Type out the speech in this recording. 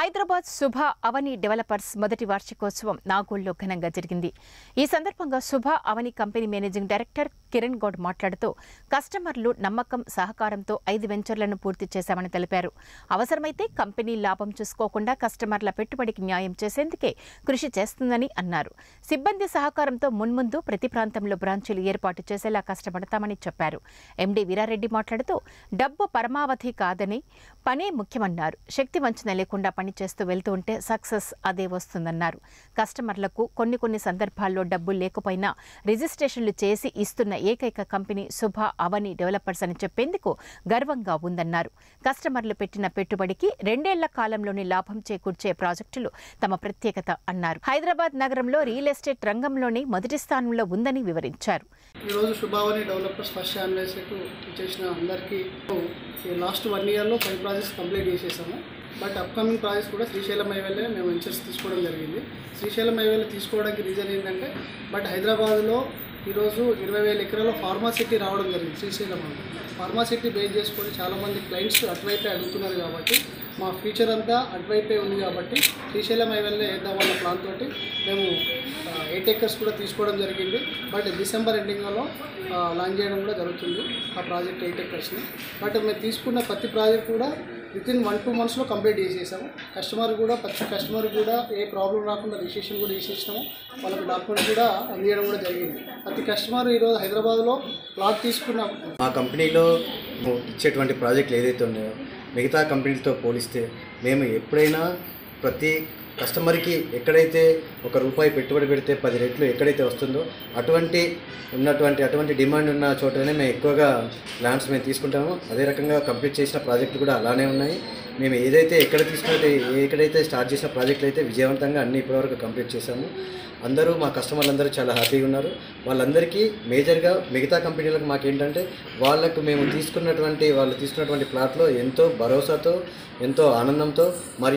హైదరాబాద్ శుభ అవని డెవలపర్స్ మొదటి వార్షికోత్సవం నాగోల్లో ఘనంగా జరిగింది ఈ సందర్భంగా Shubha Avani company managing director Kiran Goud మాట్లాడుతూ కస్టమర్లు నమ్మకం సహకారంతో ఐదు వెంచర్లను పూర్తి చేశామని తెలిపారు అవసరమైతే కంపెనీ లాభం చూసుకోకుండా కస్టమర్ల పెట్టుబడికి న్యాయం చేసేందుకే కృషి చేస్తుందని అన్నారు సిబ్బంది సహకారంతో మున్ముందు ప్రతి ప్రాంతంలో బ్రాంచీలు ఏర్పాటు చేసేలా కష్టపడతామని చెప్పారు ఎండీ వీరారెడ్డి మాట్లాడుతూ డబ్బు పరమావధి కాదని పనే ముఖ్యమన్నారు శక్తి వంచన లేకుండా పనిచేస్తూ వెళ్తూ ఉంటే సక్సెస్ అదే వస్తుందన్నారు కస్టమర్లకు కొన్ని కొన్ని సందర్భాల్లో డబ్బు లేకపోయినా రిజిస్ట్రేషన్లు చేసి ఇస్తున్న ఏకైక కంపెనీ శుభ అవని డెవలపర్స్ అని చెప్పేందుకు గర్వంగా ఉందన్నారు కస్టమర్లు పెట్టిన పెట్టుబడికి రెండేళ్ల కాలంలోని లాభం చేకూర్చే ప్రాజెక్టులు తమ ప్రత్యేకత అన్నారు హైదరాబాద్ నగరంలో రియల్ ఎస్టేట్ రంగంలోని మొదటి స్థానంలో ఉందని వివరించారు ఈరోజు శుభావని డెవలపర్స్ ఫస్ట్ యానివర్సరీకి చేసిన అందరికీ ఈ లాస్ట్ వన్ ఇయర్లో ఫైవ్ ప్రాజెక్ట్స్ కంప్లీట్ చేసేసాము బట్ అప్కమింగ్ ప్రాజెక్ట్స్ కూడా శ్రీశైలం హైవేలే మేము వెంచర్స్ తీసుకోవడం జరిగింది శ్రీశైలం హైవేలో తీసుకోవడానికి రీజన్ ఏంటంటే బట్ హైదరాబాద్లో ఈరోజు ఇరవై వేల ఎకరాల ఫార్మాసిటీ రావడం జరిగింది శ్రీశైలం ఫార్మాసిటీ బేస్ చేసుకొని చాలామంది క్లయింట్స్ అటువైపే అడుగుతున్నారు కాబట్టి మా ఫ్యూచర్ అంతా అటువైపే ఉంది కాబట్టి శ్రీశైలం హైవేలో వేద్దామన్న ప్లాన్ తోటి మేము ఎయిట్ ఎకర్స్ కూడా తీసుకోవడం జరిగింది బట్ డిసెంబర్ ఎండింగ్లో లాంచ్ చేయడం కూడా జరుగుతుంది ఆ ప్రాజెక్ట్ ఎయిట్ ఎకర్స్ని బట్ మేము తీసుకున్న ప్రతి ప్రాజెక్ట్ కూడా విత్ ఇన్ వన్ టూ మంత్స్లో కంప్లీట్ చేసేసాము కస్టమర్ కూడా ప్రతి కస్టమర్ కూడా ఏ ప్రాబ్లం రాకుండా రిజిస్ట్రేషన్ కూడా చేసేసినాము వాళ్ళకి డాక్యుమెంట్స్ కూడా అందించడం కూడా జరిగింది ప్రతి కస్టమర్ ఈరోజు హైదరాబాద్లో ప్లాట్ తీసుకున్న మా కంపెనీలో ఇచ్చేటువంటి ప్రాజెక్టులు ఏదైతే ఉన్నాయో మిగతా కంపెనీలతో పోలిస్తే మేము ఎప్పుడైనా ప్రతి కస్టమర్కి ఎక్కడైతే ఒక రూపాయి పెట్టుబడి పెడితే పది రెట్లు ఎక్కడైతే వస్తుందో అటువంటి ఉన్నటువంటి అటువంటి డిమాండ్ ఉన్న చోటనే మేము ఎక్కువగా ల్యాండ్స్ మేము తీసుకుంటాము అదే రకంగా కంప్లీట్ చేసిన ప్రాజెక్టులు కూడా అలానే ఉన్నాయి మేము ఏదైతే ఎక్కడ తీసుకుంటే ఎక్కడైతే స్టార్ట్ చేసిన ప్రాజెక్టులు అయితే విజయవంతంగా అన్ని ఇప్పటివరకు కంప్లీట్ చేశాము అందరూ మా కస్టమర్లు అందరూ చాలా హ్యాపీగా ఉన్నారు వాళ్ళందరికీ మేజర్గా మిగతా కంపెనీలకు మాకేంటంటే వాళ్ళకు మేము తీసుకున్నటువంటి వాళ్ళు తీసుకున్నటువంటి ప్లాట్లో ఎంతో భరోసాతో ఎంతో ఆనందంతో మరి